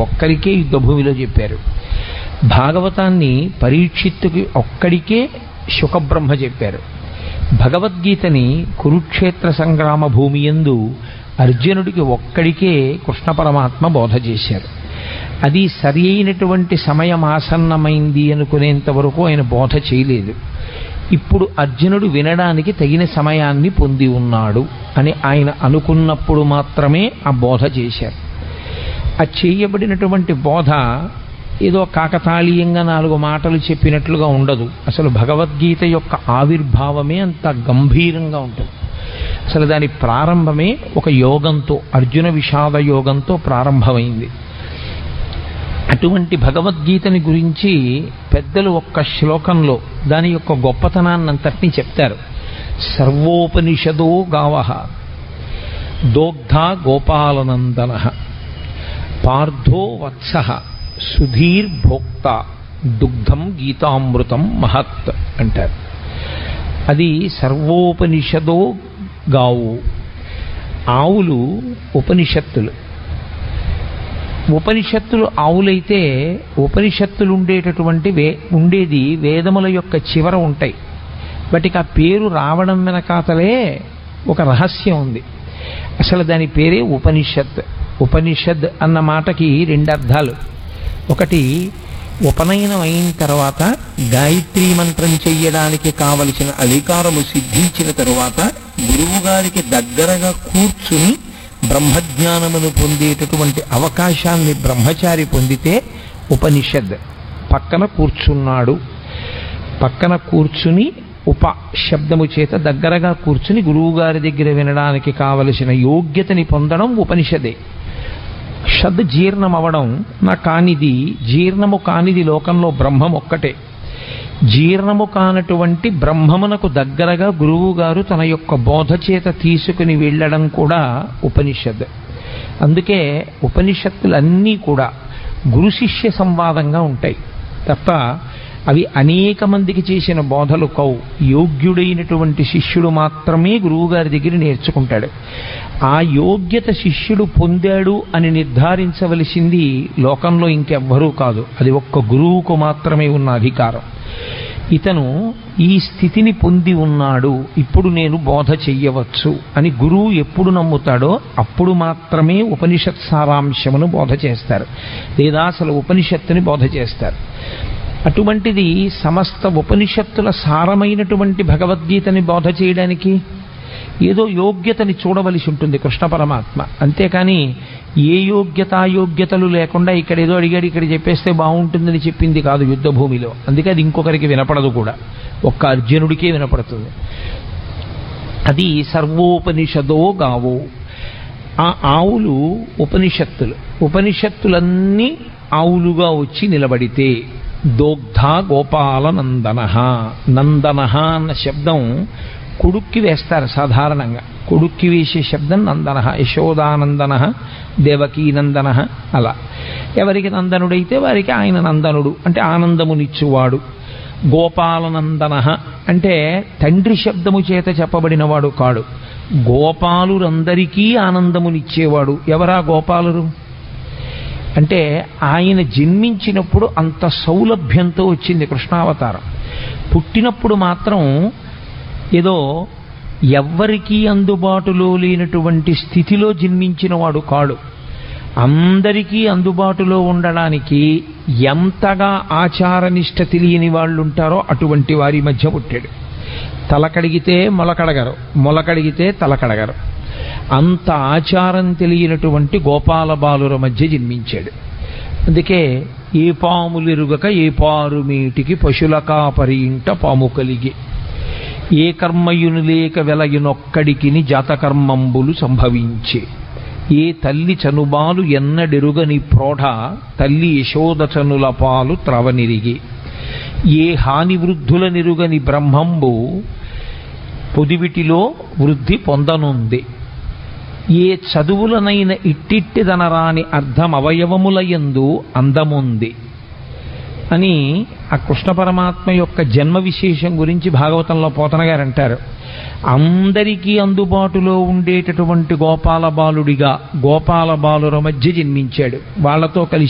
ఒక్కరికే యుద్ధభూమిలో చెప్పారు భాగవతాన్ని పరీక్షిత్తుకి ఒక్కడికే శుకబ్రహ్మ చెప్పారు భగవద్గీతని కురుక్షేత్ర సంగ్రామ భూమి ఎందు అర్జునుడికి ఒక్కడికే కృష్ణ పరమాత్మ బోధ చేశారు అది సరి అయినటువంటి సమయం ఆసన్నమైంది అనుకునేంత వరకు ఆయన బోధ చేయలేదు ఇప్పుడు అర్జునుడు వినడానికి తగిన సమయాన్ని పొంది ఉన్నాడు అని ఆయన అనుకున్నప్పుడు మాత్రమే ఆ బోధ చేశారు ఆ చేయబడినటువంటి బోధ ఏదో కాకతాళీయంగా నాలుగు మాటలు చెప్పినట్లుగా ఉండదు అసలు భగవద్గీత యొక్క ఆవిర్భావమే అంత గంభీరంగా ఉంటుంది అసలు దాని ప్రారంభమే ఒక యోగంతో అర్జున విషాద యోగంతో ప్రారంభమైంది అటువంటి భగవద్గీతని గురించి పెద్దలు ఒక్క శ్లోకంలో దాని యొక్క గొప్పతనాన్నంతటినీ చెప్తారు సర్వోపనిషదో గావ దోగ్ధ గోపాలనందన పార్థో వత్స సుధీర్ భోక్త దుగ్ధం గీతామృతం మహత్ అంటారు అది సర్వోపనిషదో గావు ఆవులు ఉపనిషత్తులు ఉపనిషత్తులు ఆవులైతే ఉపనిషత్తులు ఉండేటటువంటి వే ఉండేది వేదముల యొక్క చివర ఉంటాయి వాటికి ఆ పేరు రావడం వెనకాతలే ఒక రహస్యం ఉంది అసలు దాని పేరే ఉపనిషత్ ఉపనిషద్ అన్న మాటకి రెండు అర్థాలు ఒకటి ఉపనయనం అయిన తర్వాత గాయత్రీ మంత్రం చెయ్యడానికి కావలసిన అధికారము సిద్ధించిన తరువాత గురువుగారికి దగ్గరగా కూర్చుని బ్రహ్మజ్ఞానమును పొందేటటువంటి అవకాశాన్ని బ్రహ్మచారి పొందితే ఉపనిషద్ పక్కన కూర్చున్నాడు పక్కన కూర్చుని ఉప శబ్దము చేత దగ్గరగా కూర్చుని గురువుగారి దగ్గర వినడానికి కావలసిన యోగ్యతని పొందడం ఉపనిషదే షద్ జీర్ణం అవడం నా కానిది జీర్ణము కానిది లోకంలో బ్రహ్మం ఒక్కటే జీర్ణము కానటువంటి బ్రహ్మమునకు దగ్గరగా గురువు గారు తన యొక్క బోధ చేత తీసుకుని వెళ్ళడం కూడా ఉపనిషద్ అందుకే ఉపనిషత్తులన్నీ కూడా గురు శిష్య సంవాదంగా ఉంటాయి తప్ప అవి అనేక మందికి చేసిన బోధలు కవు యోగ్యుడైనటువంటి శిష్యుడు మాత్రమే గురువుగారి దగ్గర నేర్చుకుంటాడు ఆ యోగ్యత శిష్యుడు పొందాడు అని నిర్ధారించవలసింది లోకంలో ఇంకెవ్వరూ కాదు అది ఒక్క గురువుకు మాత్రమే ఉన్న అధికారం ఇతను ఈ స్థితిని పొంది ఉన్నాడు ఇప్పుడు నేను బోధ చెయ్యవచ్చు అని గురువు ఎప్పుడు నమ్ముతాడో అప్పుడు మాత్రమే ఉపనిషత్ సారాంశమును బోధ చేస్తారు లేదా అసలు ఉపనిషత్తుని బోధ చేస్తారు అటువంటిది సమస్త ఉపనిషత్తుల సారమైనటువంటి భగవద్గీతని బోధ చేయడానికి ఏదో యోగ్యతని చూడవలసి ఉంటుంది కృష్ణ పరమాత్మ అంతేకాని ఏ యోగ్యత యోగ్యతలు లేకుండా ఇక్కడ ఏదో అడిగాడు ఇక్కడ చెప్పేస్తే బాగుంటుందని చెప్పింది కాదు యుద్ధ భూమిలో అందుకే అది ఇంకొకరికి వినపడదు కూడా ఒక్క అర్జునుడికే వినపడుతుంది అది సర్వోపనిషదో గావో ఆ ఆవులు ఉపనిషత్తులు ఉపనిషత్తులన్నీ ఆవులుగా వచ్చి నిలబడితే దోగ్ధ గోపాల నందన నందన అన్న శబ్దం కొడుక్కి వేస్తారు సాధారణంగా కొడుక్కి వేసే శబ్దం నందన యశోదానందన దేవకీనందన అలా ఎవరికి నందనుడైతే వారికి ఆయన నందనుడు అంటే ఆనందమునిచ్చువాడు గోపాలనందన అంటే తండ్రి శబ్దము చేత చెప్పబడినవాడు కాడు గోపాలురందరికీ ఆనందమునిచ్చేవాడు ఎవరా గోపాలురు అంటే ఆయన జన్మించినప్పుడు అంత సౌలభ్యంతో వచ్చింది కృష్ణావతారం పుట్టినప్పుడు మాత్రం ఏదో ఎవ్వరికీ అందుబాటులో లేనటువంటి స్థితిలో జన్మించిన వాడు కాడు అందరికీ అందుబాటులో ఉండడానికి ఎంతగా ఆచారనిష్ట తెలియని వాళ్ళు ఉంటారో అటువంటి వారి మధ్య పుట్టాడు తలకడిగితే మొలకడగరు మొలకడిగితే తలకడగరు అంత ఆచారం తెలియనటువంటి గోపాల బాలుర మధ్య జన్మించాడు అందుకే ఏ పాములిరుగక ఏ పారుమీటికి పశుల కాపరి ఇంట పాము కలిగి ఏ కర్మయును లేక వెలయునొక్కడికిని జాతకర్మంబులు సంభవించే ఏ తల్లి చనుబాలు ఎన్నడెరుగని ప్రోఢ తల్లి యశోదచనుల పాలు త్రవనిరిగి ఏ హాని వృద్ధుల నిరుగని బ్రహ్మంబు పొదివిటిలో వృద్ధి పొందనుంది ఏ చదువులనైన ఇట్టిట్టిదనరాని అర్థం అవయవములయందు అందముంది అని ఆ కృష్ణ పరమాత్మ యొక్క జన్మ విశేషం గురించి భాగవతంలో పోతన గారు అంటారు అందరికీ అందుబాటులో ఉండేటటువంటి గోపాల బాలుడిగా గోపాల బాలుర మధ్య జన్మించాడు వాళ్లతో కలిసి